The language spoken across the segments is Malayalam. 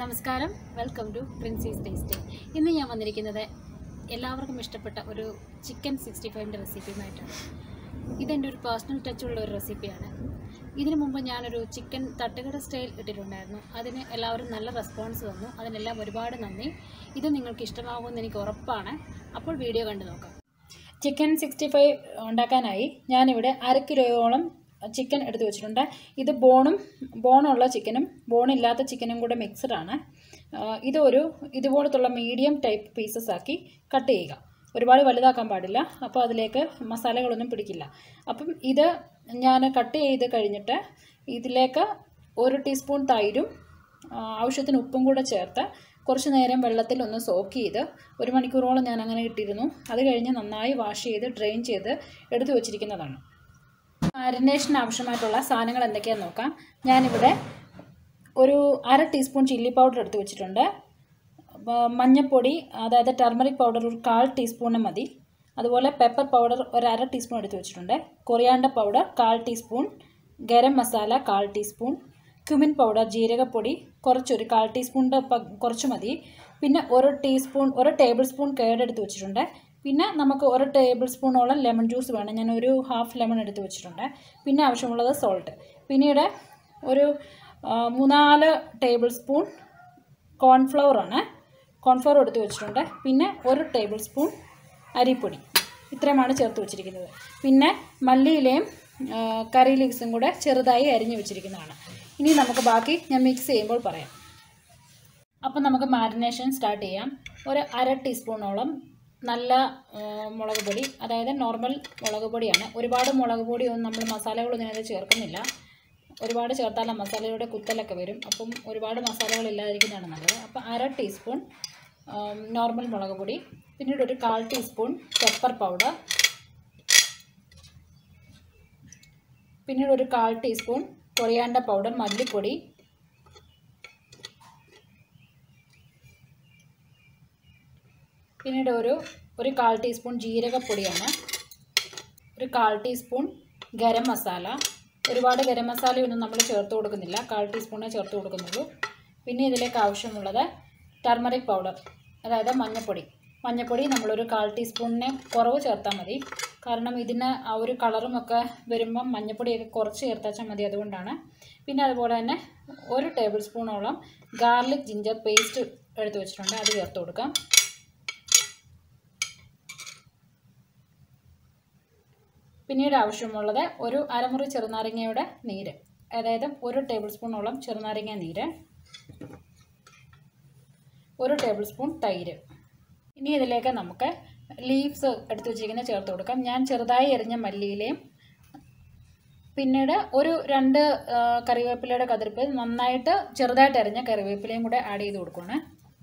നമസ്കാരം വെൽക്കം ടു പ്രിൻസീസ് ടേസ്റ്റ് ഇന്ന് ഞാൻ വന്നിരിക്കുന്നത് എല്ലാവർക്കും ഇഷ്ടപ്പെട്ട ഒരു ചിക്കൻ സിക്സ്റ്റി ഫൈവിൻ്റെ റെസിപ്പിയുമായിട്ടാണ് ഇതെൻ്റെ ഒരു പേഴ്സണൽ ടച്ചുള്ള ഒരു റെസിപ്പിയാണ് ഇതിനു മുമ്പ് ഞാനൊരു ചിക്കൻ തട്ടുകട സ്റ്റൈൽ ഇട്ടിട്ടുണ്ടായിരുന്നു അതിന് എല്ലാവരും നല്ല റെസ്പോൺസ് തന്നു അതിനെല്ലാം ഒരുപാട് നന്ദി ഇത് നിങ്ങൾക്ക് ഇഷ്ടമാകുമെന്ന് എനിക്ക് ഉറപ്പാണ് അപ്പോൾ വീഡിയോ കണ്ടു നോക്കാം ചിക്കൻ സിക്സ്റ്റി ഫൈവ് ഉണ്ടാക്കാനായി ഞാനിവിടെ അര കിലോയോളം ചിക്കൻ എടുത്തു വെച്ചിട്ടുണ്ട് ഇത് ബോണും ബോണുള്ള ചിക്കനും ബോണില്ലാത്ത ചിക്കനും കൂടെ മിക്സഡാണ് ഇതൊരു ഇതുപോലത്തുള്ള മീഡിയം ടൈപ്പ് പീസസ് ആക്കി കട്ട് ചെയ്യുക ഒരുപാട് വലുതാക്കാൻ പാടില്ല അപ്പോൾ അതിലേക്ക് മസാലകളൊന്നും പിടിക്കില്ല അപ്പം ഇത് ഞാൻ കട്ട് ചെയ്ത് കഴിഞ്ഞിട്ട് ഇതിലേക്ക് ഒരു ടീസ്പൂൺ തൈരും ആ, ആവശ്യത്തിന് ഉപ്പും കൂടെ ചേർത്ത് കുറച്ച് നേരം വെള്ളത്തിൽ ഒന്ന് സോക്ക് ചെയ്ത് ഒരു മണിക്കൂറോളം ഞാൻ അങ്ങനെ ഇട്ടിരുന്നു അത് കഴിഞ്ഞ് നന്നായി വാഷ് ചെയ്ത് ഡ്രെയിൻ ചെയ്ത് എടുത്തു വച്ചിരിക്കുന്നതാണ് മാരിനേഷന് ആവശ്യമായിട്ടുള്ള സാധനങ്ങൾ എന്തൊക്കെയാണെന്ന് നോക്കാം ഞാനിവിടെ ഒരു അര ടീസ്പൂൺ ചില്ലി പൗഡർ എടുത്ത് വെച്ചിട്ടുണ്ട് ബ- മഞ്ഞൾപ്പൊടി അതായത് ടർമറിക് പൗഡർ ഒരു കാൽ ടീസ്പൂണ് മതി അതുപോലെ പെപ്പർ പൗഡർ ഒരു അര ടീസ്പൂൺ എടുത്ത് വെച്ചിട്ടുണ്ട് കൊറിയാണ്ടർ പൗഡർ കാൽ ടീസ്പൂൺ ഗരം മസാല കാൽ ടീസ്പൂൺ ക്യുമിൻ പൗഡർ ജീരകപ്പൊടി കുറച്ചൊരു കാൽ ടീസ്പൂണിൻ്റെ പ- കുറച്ച് മതി പിന്നെ ഒരു ടീസ്പൂൺ ഒരു ടേബിൾ സ്പൂൺ കേട് എടുത്ത് വെച്ചിട്ടുണ്ട് പിന്നെ നമുക്ക് ഒരു ടേബിൾ സ്പൂണോളം ലെമൺ ജ്യൂസ് വേണം ഞാൻ ഒരു ഹാഫ് ലെമൺ എടുത്ത് വെച്ചിട്ടുണ്ട് പിന്നെ ആവശ്യമുള്ളത് സോൾട്ട് പിന്നീട് ഒരു ആ, മൂന്നാല് ടേബിൾ സ്പൂൺ കോൺഫ്ലവർ ആണ് കോൺഫ്ലവർ എടുത്ത് വെച്ചിട്ടുണ്ട് പിന്നെ ഒരു ടേബിൾ സ്പൂൺ അരിപ്പൊടി ഇത്രയുമാണ് ചേർത്ത് വെച്ചിരിക്കുന്നത് പിന്നെ മല്ലിയിലയും ആ, കറി ലീവ്സും കൂടെ ചെറുതായി അരിഞ്ഞു വെച്ചിരിക്കുന്നതാണ് ഇനി നമുക്ക് ബാക്കി ഞാൻ മിക്സ് ചെയ്യുമ്പോൾ പറയാം അപ്പം നമുക്ക് മാരിനേഷൻ സ്റ്റാർട്ട് ചെയ്യാം ഒരു അര ടീസ്പൂണോളം നല്ല ആ, മുളക് പൊടി അതായത് നോർമൽ മുളക് പൊടിയാണ് ഒരുപാട് മുളക് പൊടിയൊന്നും നമ്മൾ മസാലകളൊന്നും ഇതിനകത്ത് ചേർക്കുന്നില്ല ഒരുപാട് ചേർത്താൽ ആ മസാലയുടെ കുത്തലൊക്കെ വരും അപ്പം ഒരുപാട് മസാലകൾ ഇല്ലാതിരിക്കുന്നതാണ് നല്ലത് അപ്പോൾ അര ടീസ്പൂൺ നോർമൽ മുളക് പൊടി പിന്നീട് ഒരു കാൽ ടീസ്പൂൺ പെപ്പർ പൗഡർ പിന്നീട് ഒരു കാൽ ടീസ്പൂൺ കൊറിയാണ്ട പൗഡർ മല്ലിപ്പൊടി പിന്നീട് ഒരു ഒരു കാൽ ടീസ്പൂൺ ജീരകപ്പൊടിയാണ് ഒരു കാൽ ടീസ്പൂൺ ഗരം മസാല ഒരുപാട് ഗരം മസാലയൊന്നും നമ്മൾ ചേർത്ത് കൊടുക്കുന്നില്ല കാൽ ടീസ്പൂണേ ചേർത്ത് കൊടുക്കുന്നുള്ളൂ പിന്നെ ഇതിലേക്ക് ആവശ്യമുള്ളത് ടർമറിക് പൗഡർ അതായത് മഞ്ഞൾപ്പൊടി മഞ്ഞൾപ്പൊടി നമ്മളൊരു കാൽ ടീസ്പൂണിന് കുറവ് ചേർത്താൽ മതി കാരണം ഇതിന് ആ ഒരു കളറും ഒക്കെ വരുമ്പം മഞ്ഞൾപ്പൊടിയൊക്കെ കുറച്ച് ചേർത്താച്ചാൽ മതി അതുകൊണ്ടാണ് പിന്നെ അതുപോലെ തന്നെ ഒരു ടേബിൾ സ്പൂണോളം ഗാർലിക് ജിഞ്ചർ പേസ്റ്റ് എടുത്ത് വെച്ചിട്ടുണ്ട് അത് ചേർത്ത് കൊടുക്കാം പിന്നീട് ആവശ്യമുള്ളത് ഒരു അരമുറി ചെറുനാരങ്ങയുടെ നീര് അതായത് ഒരു ടേബിൾ സ്പൂണോളം ചെറുനാരങ്ങ നീര് ഒരു ടേബിൾ സ്പൂൺ തൈര് ഇനി ഇതിലേക്ക് നമുക്ക് ലീവ്സ് എടുത്ത് വെച്ചിരിക്കുന്ന ചേർത്ത് കൊടുക്കാം ഞാൻ ചെറുതായി എറിഞ്ഞ മല്ലിയിലയും പിന്നീട് ഒരു രണ്ട് ആ, കറിവേപ്പിലയുടെ കതിർപ്പ് നന്നായിട്ട് ചെറുതായിട്ട് എറിഞ്ഞ കറിവേപ്പിലയും കൂടെ ആഡ് ചെയ്ത് കൊടുക്കുകയാണ്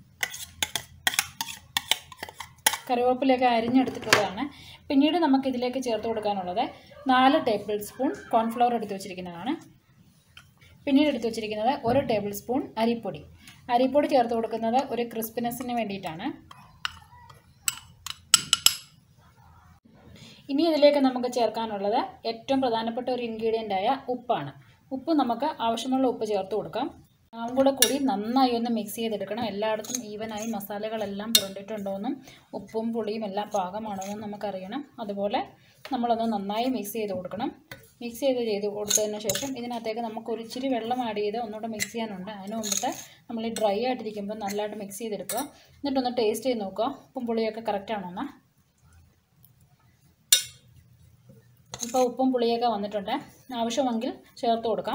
കറിവേപ്പിലയൊക്കെ അരിഞ്ഞെടുത്തിട്ടുള്ളതാണ് പിന്നീട് നമുക്ക് ഇതിലേക്ക് ചേർത്ത് കൊടുക്കാനുള്ളത് നാല് ടേബിൾ സ്പൂൺ കോൺഫ്ലവർ എടുത്ത് വെച്ചിരിക്കുന്നതാണ് പിന്നീട് എടുത്ത് വെച്ചിരിക്കുന്നത് ഒരു ടേബിൾ സ്പൂൺ അരിപ്പൊടി അരിപ്പൊടി ചേർത്ത് കൊടുക്കുന്നത് ഒരു ക്രിസ്പിനെസ്സിന് വേണ്ടിയിട്ടാണ് ഇനി ഇതിലേക്ക് നമുക്ക് ചേർക്കാനുള്ളത് ഏറ്റവും പ്രധാനപ്പെട്ട ഒരു ഇൻഗ്രീഡിയൻ്റ് ആയ ഉപ്പാണ് ഉപ്പ് നമുക്ക് ആവശ്യമുള്ള ഉപ്പ് ചേർത്ത് കൊടുക്കാം അതും കൂടെ കൂടി നന്നായി ഒന്ന് മിക്സ് ചെയ്തെടുക്കണം എല്ലായിടത്തും ഈവനായി മസാലകളെല്ലാം പുരണ്ടിട്ടുണ്ടോയെന്നും ഉപ്പും പുളിയും എല്ലാം പാകമാണോ എന്നും നമുക്കറിയണം അതുപോലെ നമ്മളൊന്ന് നന്നായി മിക്സ് ചെയ്ത് കൊടുക്കണം മിക്സ് ചെയ്ത് ചെയ്ത് കൊടുത്തതിന് ശേഷം ഇതിനകത്തേക്ക് നമുക്ക് ഒരു ഇച്ചിരി വെള്ളം ആഡ് ചെയ്ത് ഒന്നുകൂടെ മിക്സ് ചെയ്യാനുണ്ട് അതിന് മുമ്പിട്ട് നമ്മൾ ഈ ഡ്രൈ ആയിട്ടിരിക്കുമ്പോൾ നല്ലതായിട്ട് മിക്സ് ചെയ്തെടുക്കുക എന്നിട്ടൊന്ന് ടേസ്റ്റ് ചെയ്ത് നോക്കുക ഉപ്പും പുളിയൊക്കെ കറക്റ്റ് ആണോ എന്ന് ഇപ്പോൾ ഉപ്പും പുളിയൊക്കെ വന്നിട്ടുണ്ട് ആവശ്യമെങ്കിൽ ചേർത്ത് കൊടുക്കാം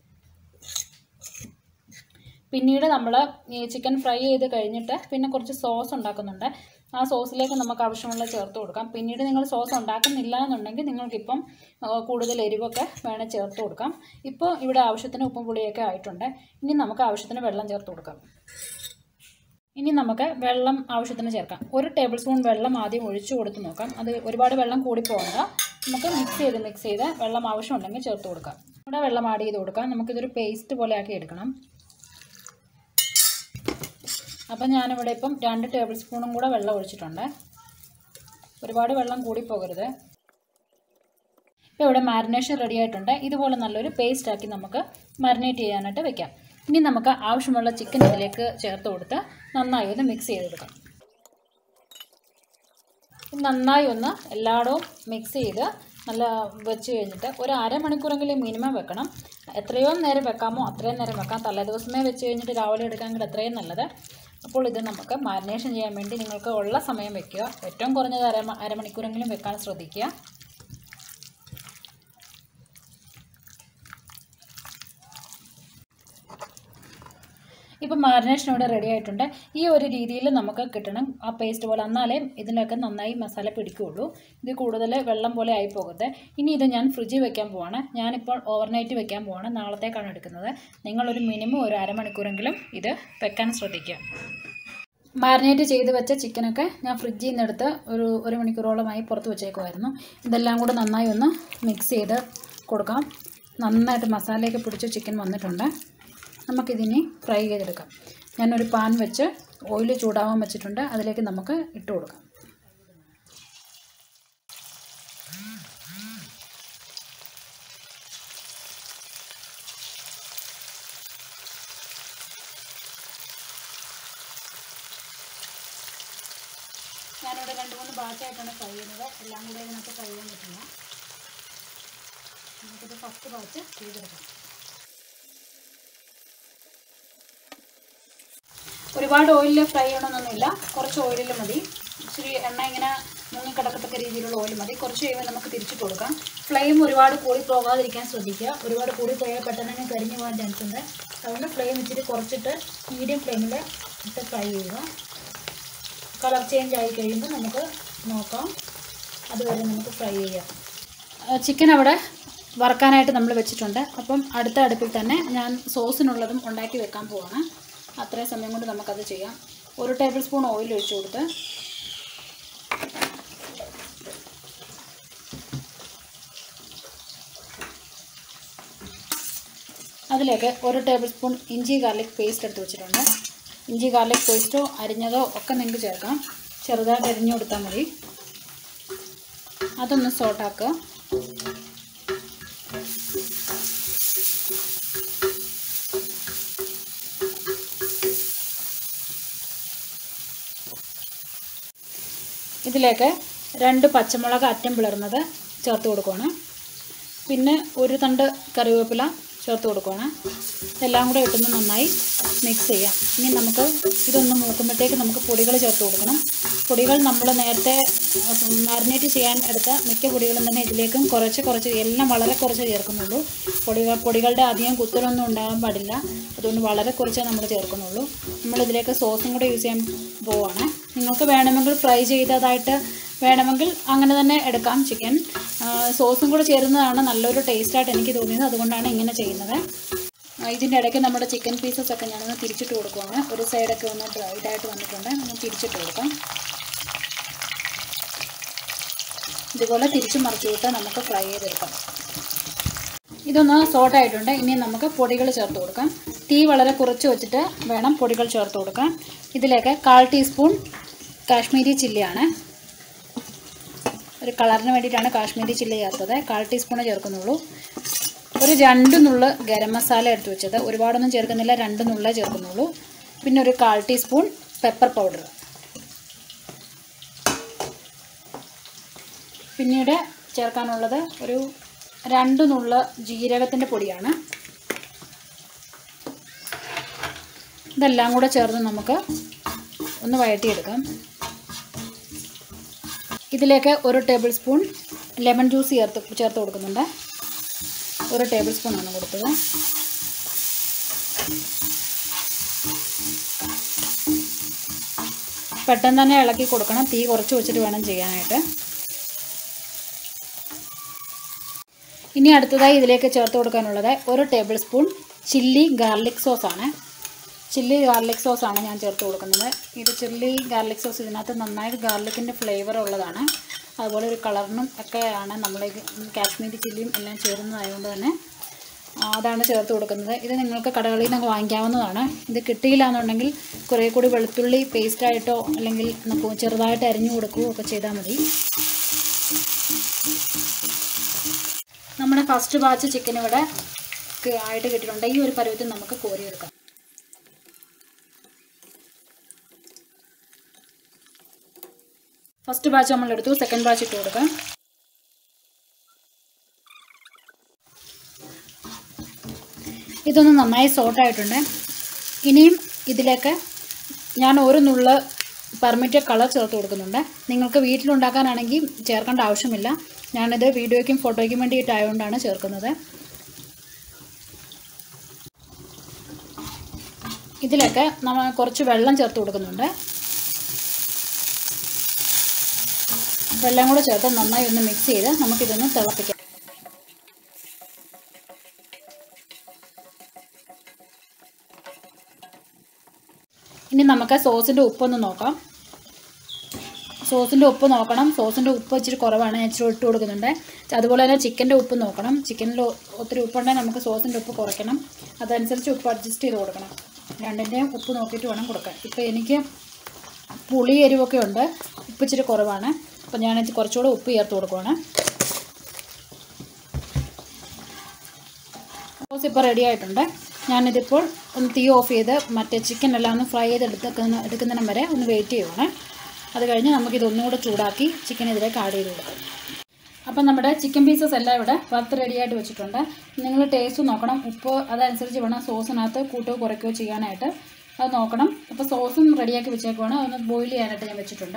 പിന്നീട് നമ്മൾ ഈ ചിക്കൻ ഫ്രൈ ചെയ്ത് കഴിഞ്ഞിട്ട് പിന്നെ കുറച്ച് സോസ് ഉണ്ടാക്കുന്നുണ്ട് ആ സോസിലേക്ക് നമുക്ക് ആവശ്യമുള്ള ചേർത്ത് കൊടുക്കാം പിന്നീട് നിങ്ങൾ സോസ് ഉണ്ടാക്കുന്നില്ല എന്നുണ്ടെങ്കിൽ നിങ്ങൾക്കിപ്പം ആ, കൂടുതൽ എരിവൊക്കെ വേണേൽ ചേർത്ത് കൊടുക്കാം ഇപ്പോൾ ഇവിടെ ആവശ്യത്തിന് ഉപ്പും പുളിയൊക്കെ ആയിട്ടുണ്ട് ഇനി നമുക്ക് ആവശ്യത്തിന് വെള്ളം ചേർത്ത് കൊടുക്കാം ഇനി നമുക്ക് വെള്ളം ആവശ്യത്തിന് ചേർക്കാം ഒരു ടേബിൾ സ്പൂൺ വെള്ളം ആദ്യം ഒഴിച്ചു കൊടുത്ത് നോക്കാം അത് ഒരുപാട് വെള്ളം കൂടി പോകണ്ട നമുക്ക് മിക്സ് ചെയ്ത് മിക്സ് ചെയ്ത് വെള്ളം ആവശ്യമുണ്ടെങ്കിൽ ചേർത്ത് കൊടുക്കാം ഇവിടെ വെള്ളം ആഡ് ചെയ്ത് കൊടുക്കാം നമുക്കിതൊരു പേസ്റ്റ് പോലെ ആക്കി എടുക്കണം അപ്പം ഞാനിവിടെ ഇപ്പം രണ്ട് ടേബിൾ സ്പൂണും കൂടെ വെള്ളം ഒഴിച്ചിട്ടുണ്ട് ഒരുപാട് വെള്ളം കൂടി പോകരുത് ഇപ്പോൾ ഇവിടെ മാരിനേഷൻ റെഡി ആയിട്ടുണ്ട് ഇതുപോലെ നല്ലൊരു പേസ്റ്റ് ആക്കി നമുക്ക് മാരിനേറ്റ് ചെയ്യാനായിട്ട് വെക്കാം ഇനി നമുക്ക് ആവശ്യമുള്ള ചിക്കൻ ഇതിലേക്ക് ചേർത്ത് കൊടുത്ത് നന്നായി ഒന്ന് മിക്സ് ചെയ്ത് കൊടുക്കാം നന്നായി ഒന്ന് എല്ലായിടവും മിക്സ് ചെയ്ത് നല്ല വെച്ച് കഴിഞ്ഞിട്ട് ഒരു അരമണിക്കൂറെങ്കിലും മിനിമം വെക്കണം എത്രയോ നേരം വെക്കാമോ അത്രയും നേരം വെക്കാം തലേദിവസമേ വെച്ച് കഴിഞ്ഞിട്ട് രാവിലെ എടുക്കാമെങ്കിൽ അത്രയും നല്ലത് അപ്പോൾ ഇത് നമുക്ക് മാരിനേഷൻ ചെയ്യാൻ വേണ്ടി നിങ്ങൾക്ക് ഉള്ള സമയം വെക്കുക ഏറ്റവും കുറഞ്ഞത് അര അരമണിക്കൂറെങ്കിലും വെക്കാൻ ശ്രദ്ധിക്കുക ഇപ്പം മാരിനേഷൻ ഇവിടെ റെഡി ആയിട്ടുണ്ട് ഈ ഒരു രീതിയിൽ നമുക്ക് കിട്ടണം ആ പേസ്റ്റ് പോലെ എന്നാലേ ഇതിലൊക്കെ നന്നായി മസാല പിടിക്കുകയുള്ളൂ ഇത് കൂടുതൽ വെള്ളം പോലെ ആയി പോകരുത് ഇനി ഇത് ഞാൻ ഫ്രിഡ്ജിൽ വെക്കാൻ പോവാണ് ഞാനിപ്പോൾ ഓവർനൈറ്റ് വെക്കാൻ പോവാണ് നാളത്തേക്കാണ് എടുക്കുന്നത് നിങ്ങളൊരു മിനിമം ഒരു അരമണിക്കൂറെങ്കിലും ഇത് വെക്കാൻ ശ്രദ്ധിക്കുക മാരിനേറ്റ് ചെയ്ത് വെച്ച ചിക്കനൊക്കെ ഞാൻ ഫ്രിഡ്ജിൽ നിന്ന് എടുത്ത് ഒരു ഒരു മണിക്കൂറോളമായി പുറത്ത് വെച്ചേക്കുമായിരുന്നു ഇതെല്ലാം കൂടെ നന്നായി ഒന്ന് മിക്സ് ചെയ്ത് കൊടുക്കാം നന്നായിട്ട് മസാലയൊക്കെ പിടിച്ച് ചിക്കൻ വന്നിട്ടുണ്ട് നമുക്കിതിനി ഫ്രൈ ചെയ്തെടുക്കാം ഞാനൊരു പാൻ വെച്ച് ഓയിൽ ചൂടാവാൻ വെച്ചിട്ടുണ്ട് അതിലേക്ക് നമുക്ക് ഇട്ട് കൊടുക്കാം ഞാനിവിടെ രണ്ട് മൂന്ന് ബാച്ചായിട്ടാണ് ഫ്രൈ ചെയ്യുന്നത് എല്ലാം കൂടെ ഇതിനകത്ത് ഫ്രൈ ചെയ്യാൻ പറ്റില്ല നമുക്കിത് ഫസ്റ്റ് ബാച്ച് ചെയ്തെടുക്കാം ഒരുപാട് ഓയിലിൽ ഫ്രൈ ചെയ്യണമെന്നൊന്നുമില്ല കുറച്ച് ഓയിലിൽ മതി ഇച്ചിരി എണ്ണ ഇങ്ങനെ മുങ്ങിക്കിടക്കത്തക്ക രീതിയിലുള്ള ഓയിൽ മതി കുറച്ച് കഴിയുമ്പോൾ നമുക്ക് തിരിച്ചിട്ട് കൊടുക്കാം ഫ്ലെയിം ഒരുപാട് കൂടി പോകാതിരിക്കാൻ ശ്രദ്ധിക്കുക ഒരുപാട് കൂടി പോയാൽ പെട്ടെന്ന് തന്നെ കരിഞ്ഞു പോകാൻ ചാൻസ് ഉണ്ട് അതുകൊണ്ട് ഫ്ലെയിം ഇച്ചിരി കുറച്ചിട്ട് മീഡിയം ഫ്ലെയിമിൽ ഇട്ട് ഫ്രൈ ചെയ്യുക കളർ ചേഞ്ച് ആയി കഴിയുമ്പോൾ നമുക്ക് നോക്കാം അതുവരെ നമുക്ക് ഫ്രൈ ചെയ്യാം ചിക്കൻ അവിടെ വറക്കാനായിട്ട് നമ്മൾ വെച്ചിട്ടുണ്ട് അപ്പം അടുത്ത അടുപ്പിൽ തന്നെ ഞാൻ സോസിനുള്ളതും ഉണ്ടാക്കി വെക്കാൻ പോവാണ് അത്രയും സമയം കൊണ്ട് നമുക്കത് ചെയ്യാം ഒരു ടേബിൾ സ്പൂൺ ഓയിൽ ഒഴിച്ചു കൊടുത്ത് അതിലേക്ക് ഒരു ടേബിൾ സ്പൂൺ ഇഞ്ചി ഗാർലിക് പേസ്റ്റ് എടുത്ത് വെച്ചിട്ടുണ്ട് ഇഞ്ചി ഗാർലിക് പേസ്റ്റോ അരിഞ്ഞതോ ഒക്കെ നിങ്ങൾക്ക് ചേർക്കാം ചെറുതായിട്ട് അരിഞ്ഞു കൊടുത്താൽ മതി അതൊന്ന് സോട്ടാക്കുക ഇതിലേക്ക് രണ്ട് പച്ചമുളക് അറ്റം പിളർന്നത് ചേർത്ത് കൊടുക്കുകയാണ് പിന്നെ ഒരു തണ്ട് കറിവേപ്പില ചേർത്ത് കൊടുക്കുകയാണ് എല്ലാം കൂടെ ഇട്ടൊന്ന് നന്നായി മിക്സ് ചെയ്യാം ഇനി നമുക്ക് ഇതൊന്ന് മൂക്കുമ്പോഴത്തേക്ക് നമുക്ക് പൊടികൾ ചേർത്ത് കൊടുക്കണം പൊടികൾ നമ്മൾ നേരത്തെ മാരിനേറ്റ് ചെയ്യാൻ എടുത്ത മിക്ക പൊടികളും തന്നെ ഇതിലേക്കും കുറച്ച് കുറച്ച് എല്ലാം വളരെ കുറച്ച് ചേർക്കുന്നുള്ളൂ പൊടികൾ പൊടികളുടെ അധികം കുത്തലൊന്നും ഉണ്ടാകാൻ പാടില്ല അതുകൊണ്ട് വളരെ കുറച്ചേ നമ്മൾ ചേർക്കുന്നുള്ളൂ നമ്മളിതിലേക്ക് സോസും കൂടെ യൂസ് ചെയ്യാൻ പോവാണ് നിങ്ങൾക്ക് വേണമെങ്കിൽ ഫ്രൈ ചെയ്തതായിട്ട് വേണമെങ്കിൽ അങ്ങനെ തന്നെ എടുക്കാം ചിക്കൻ സോസും കൂടെ ചേരുന്നതാണ് നല്ലൊരു ടേസ്റ്റായിട്ട് എനിക്ക് തോന്നിയത് അതുകൊണ്ടാണ് ഇങ്ങനെ ചെയ്യുന്നത് ഇതിൻ്റെ ഇടയ്ക്ക് നമ്മുടെ ചിക്കൻ പീസസ് ഒക്കെ ഞാനൊന്ന് തിരിച്ചിട്ട് കൊടുക്കുവാണ് ഒരു സൈഡൊക്കെ ഒന്ന് ഇതായിട്ട് വന്നിട്ടുണ്ട് ഒന്ന് തിരിച്ചിട്ട് കൊടുക്കാം ഇതുപോലെ തിരിച്ചു മറിച്ചു വിട്ട് നമുക്ക് ഫ്രൈ ചെയ്തെടുക്കാം ഇതൊന്ന് സോട്ടായിട്ടുണ്ട് ഇനി നമുക്ക് പൊടികൾ ചേർത്ത് കൊടുക്കാം തീ വളരെ കുറച്ച് വെച്ചിട്ട് വേണം പൊടികൾ ചേർത്ത് കൊടുക്കാൻ ഇതിലേക്ക് കാൽ ടീസ്പൂൺ കാശ്മീരി ചില്ലിയാണ് ഒരു കളറിന് വേണ്ടിയിട്ടാണ് കാശ്മീരി ചില്ലി ചേർത്തത് കാൽ ടീസ്പൂണേ ചേർക്കുന്നുള്ളൂ ഒരു രണ്ട് നുള്ള് ഗരം മസാല എടുത്ത് വെച്ചത് ഒരുപാടൊന്നും ചേർക്കുന്നില്ല രണ്ട് നുള്ളേ ചേർക്കുന്നുള്ളൂ പിന്നെ ഒരു കാൽ ടീസ്പൂൺ പെപ്പർ പൗഡർ പിന്നീട് ചേർക്കാനുള്ളത് ഒരു രണ്ട് നുള്ള ജീരകത്തിൻ്റെ പൊടിയാണ് ഇതെല്ലാം കൂടെ ചേർന്ന് നമുക്ക് ഒന്ന് വഴറ്റിയെടുക്കാം ഇതിലേക്ക് ഒരു ടേബിൾ സ്പൂൺ ലെമൺ ജ്യൂസ് ചേർത്ത് ചേർത്ത് കൊടുക്കുന്നുണ്ട് ഒരു ടേബിൾ സ്പൂൺ ആണ് കൊടുത്തത് പെട്ടെന്ന് തന്നെ ഇളക്കി കൊടുക്കണം തീ കുറച്ച് വെച്ചിട്ട് വേണം ചെയ്യാനായിട്ട് ഇനി അടുത്തതായി ഇതിലേക്ക് ചേർത്ത് കൊടുക്കാനുള്ളത് ഒരു ടേബിൾ സ്പൂൺ ചില്ലി ഗാർലിക് സോസാണ് ചില്ലി ഗാർലിക് സോസാണ് ഞാൻ ചേർത്ത് കൊടുക്കുന്നത് ഇത് ചില്ലി ഗാർലിക് സോസ് ഇതിനകത്ത് നന്നായിട്ട് ഗാർലിക്കിൻ്റെ ഫ്ലേവർ ഉള്ളതാണ് അതുപോലെ ഒരു കളറിനും ഒക്കെയാണ് നമ്മൾ കാശ്മീരി ചില്ലിയും എല്ലാം ചേരുന്നതായതുകൊണ്ട് തന്നെ അതാണ് ചേർത്ത് കൊടുക്കുന്നത് ഇത് നിങ്ങൾക്ക് കടകളിൽ നിന്നൊക്കെ വാങ്ങിക്കാവുന്നതാണ് ഇത് കിട്ടിയില്ല എന്നുണ്ടെങ്കിൽ കുറേ കൂടി വെളുത്തുള്ളി പേസ്റ്റായിട്ടോ അല്ലെങ്കിൽ നമുക്ക് ചെറുതായിട്ട് അരിഞ്ഞു കൊടുക്കുകയോ ഒക്കെ ചെയ്താൽ മതി നമ്മുടെ ഫസ്റ്റ് ബാച്ച് ചിക്കൻ ഇവിടെ ക- ആയിട്ട് കിട്ടിയിട്ടുണ്ട് ഈ ഒരു പരുവത്തിൽ നമുക്ക് കോരിയെടുക്കാം ഫസ്റ്റ് ബാച്ച് നമ്മൾ എടുത്തു സെക്കൻഡ് ബാച്ച് ഇട്ട് കൊടുക്കാം ഇതൊന്ന് നന്നായി സോട്ടായിട്ടുണ്ട് ഇനിയും ഇതിലേക്ക് ഞാൻ ഒരു നുള്ള പെർമിറ്റഡ് കളർ ചേർത്ത് കൊടുക്കുന്നുണ്ട് നിങ്ങൾക്ക് വീട്ടിലുണ്ടാക്കാനാണെങ്കിൽ ചേർക്കേണ്ട ആവശ്യമില്ല ഞാനിത് വീഡിയോയ്ക്കും ഫോട്ടോയ്ക്കും വേണ്ടിയിട്ടായതുകൊണ്ടാണ് ചേർക്കുന്നത് ഇതിലേക്ക് നമ്മൾ കുറച്ച് വെള്ളം ചേർത്ത് കൊടുക്കുന്നുണ്ട് വെള്ളം കൂടെ ചേർത്ത് നന്നായി ഒന്ന് മിക്സ് ചെയ്ത് നമുക്കിതൊന്ന് തിളപ്പിക്കാം ഇനി നമുക്ക് സോസിൻ്റെ ഉപ്പൊന്ന് നോക്കാം സോസിൻ്റെ ഉപ്പ് നോക്കണം സോസിൻ്റെ ഉപ്പ് ഇച്ചിരി കുറവാണ് ഞാൻ ഇച്ചിരി ഇട്ട് കൊടുക്കുന്നുണ്ട് അതുപോലെ തന്നെ ചിക്കൻ്റെ ഉപ്പ് നോക്കണം ചിക്കനിൽ ഒത്തിരി ഉപ്പുണ്ടെങ്കിൽ നമുക്ക് സോസിൻ്റെ ഉപ്പ് കുറയ്ക്കണം അതനുസരിച്ച് ഉപ്പ് അഡ്ജസ്റ്റ് ചെയ്ത് കൊടുക്കണം രണ്ടിൻ്റെയും ഉപ്പ് നോക്കിയിട്ട് വേണം കൊടുക്കാൻ ഇപ്പോൾ എനിക്ക് പുളി എരിവൊക്കെ ഉണ്ട് ഉപ്പ് ഇച്ചിരി കുറവാണ് അപ്പോൾ ഞാൻ ഇത് കുറച്ചുകൂടെ ഉപ്പ് ചേർത്ത് കൊടുക്കുവാണ് സോസ് ഇപ്പോൾ റെഡി ആയിട്ടുണ്ട് ഞാനിതിപ്പോൾ ഒന്ന് തീ ഓഫ് ചെയ്ത് മറ്റേ ചിക്കൻ എല്ലാം ഒന്ന് ഫ്രൈ ചെയ്ത് എടുക്കുന്ന എടുക്കുന്നതിനും വരെ ഒന്ന് വെയിറ്റ് ചെയ്യുവാണ് അത് കഴിഞ്ഞ് നമുക്കിത് ഒന്നുകൂടെ ചൂടാക്കി ചിക്കൻ ഇതിലേക്ക് ആഡ് ചെയ്ത് കൊടുക്കാം അപ്പം നമ്മുടെ ചിക്കൻ പീസസ് എല്ലാം ഇവിടെ വറുത്ത് റെഡിയായിട്ട് വെച്ചിട്ടുണ്ട് നിങ്ങൾ ടേസ്റ്റ് നോക്കണം ഉപ്പ് അതനുസരിച്ച് വേണം സോസിനകത്ത് കൂട്ടുകയോ കുറയ്ക്കുകയോ ചെയ്യാനായിട്ട് അത് നോക്കണം അപ്പോൾ സോസും റെഡിയാക്കി വെച്ചേക്കുവാണ് അതൊന്ന് ബോയിൽ ചെയ്യാനായിട്ട് ഞാൻ വെച്ചിട്ടുണ്ട്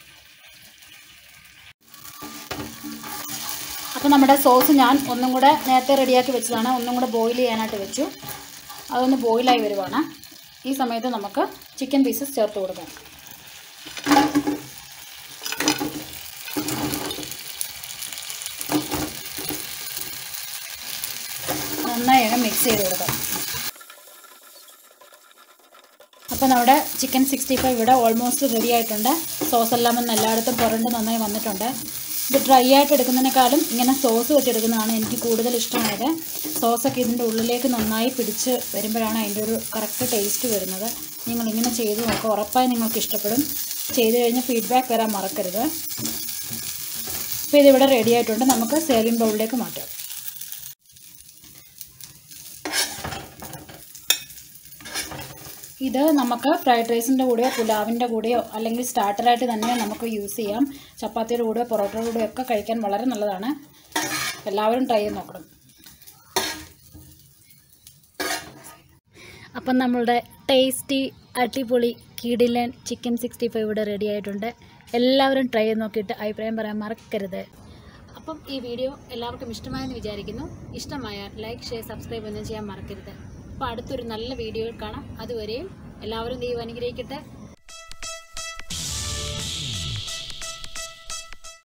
അപ്പോൾ നമ്മുടെ സോസ് ഞാൻ ഒന്നും കൂടെ നേരത്തെ റെഡിയാക്കി വെച്ചതാണ് ഒന്നും കൂടെ ബോയിൽ ചെയ്യാനായിട്ട് വെച്ചു അതൊന്ന് ബോയിലായി വരുവാണ് ഈ സമയത്ത് നമുക്ക് ചിക്കൻ പീസസ് ചേർത്ത് കൊടുക്കാം നന്നായി മിക്സ് ചെയ്ത് കൊടുക്കാം അപ്പോൾ നമ്മുടെ ചിക്കൻ സിക്സ്റ്റി ഫൈവ് ഇവിടെ ഓൾമോസ്റ്റ് റെഡി ആയിട്ടുണ്ട് സോസ് എല്ലാം ഒന്ന് എല്ലായിടത്തും പുരണ്ട് നന്നായി വന്നിട്ടുണ്ട് ഇത് ഡ്രൈ ആയിട്ട് എടുക്കുന്നതിനേക്കാളും ഇങ്ങനെ സോസ് വെച്ചെടുക്കുന്നതാണ് എനിക്ക് കൂടുതൽ ഇഷ്ടമായത് സോസൊക്കെ ഇതിൻ്റെ ഉള്ളിലേക്ക് നന്നായി പിടിച്ച് വരുമ്പോഴാണ് അതിൻ്റെ ഒരു കറക്റ്റ് ടേസ്റ്റ് വരുന്നത് നിങ്ങൾ ഇങ്ങനെ ചെയ്ത് നോക്കുക ഉറപ്പായി നിങ്ങൾക്ക് ഇഷ്ടപ്പെടും ചെയ്ത് കഴിഞ്ഞ് ഫീഡ്ബാക്ക് വരാൻ മറക്കരുത് അപ്പോൾ ഇതിവിടെ റെഡി ആയിട്ടുണ്ട് നമുക്ക് സേവിങ് ബൗളിലേക്ക് മാറ്റാം ഇത് നമുക്ക് ഫ്രൈഡ് റൈസിൻ്റെ കൂടെയോ പുലാവിൻ്റെ കൂടെയോ അല്ലെങ്കിൽ സ്റ്റാർട്ടറായിട്ട് തന്നെ നമുക്ക് യൂസ് ചെയ്യാം ചപ്പാത്തിയുടെ കൂടെയോ പൊറോട്ടയുടെ കൂടെയോ ഒക്കെ കഴിക്കാൻ വളരെ നല്ലതാണ് എല്ലാവരും ട്രൈ ചെയ്ത് നോക്കണം അപ്പം നമ്മളുടെ ടേസ്റ്റി അടിപൊളി കിടിലൻ ചിക്കൻ സിക്സ്റ്റി ഫൈവ് ഇവിടെ റെഡി ആയിട്ടുണ്ട് എല്ലാവരും ട്രൈ ചെയ്ത് നോക്കിയിട്ട് അഭിപ്രായം പറയാൻ മറക്കരുത് അപ്പം ഈ വീഡിയോ എല്ലാവർക്കും ഇഷ്ടമായെന്ന് വിചാരിക്കുന്നു ഇഷ്ടമായാൽ ലൈക്ക് ഷെയർ സബ്സ്ക്രൈബ് ഒന്നും ചെയ്യാൻ മറക്കരുത് അപ്പോൾ അടുത്തൊരു നല്ല വീഡിയോയിൽ കാണാം അതുവരെയും എല്ലാവരും ദൈവം അനുഗ്രഹിക്കട്ടെ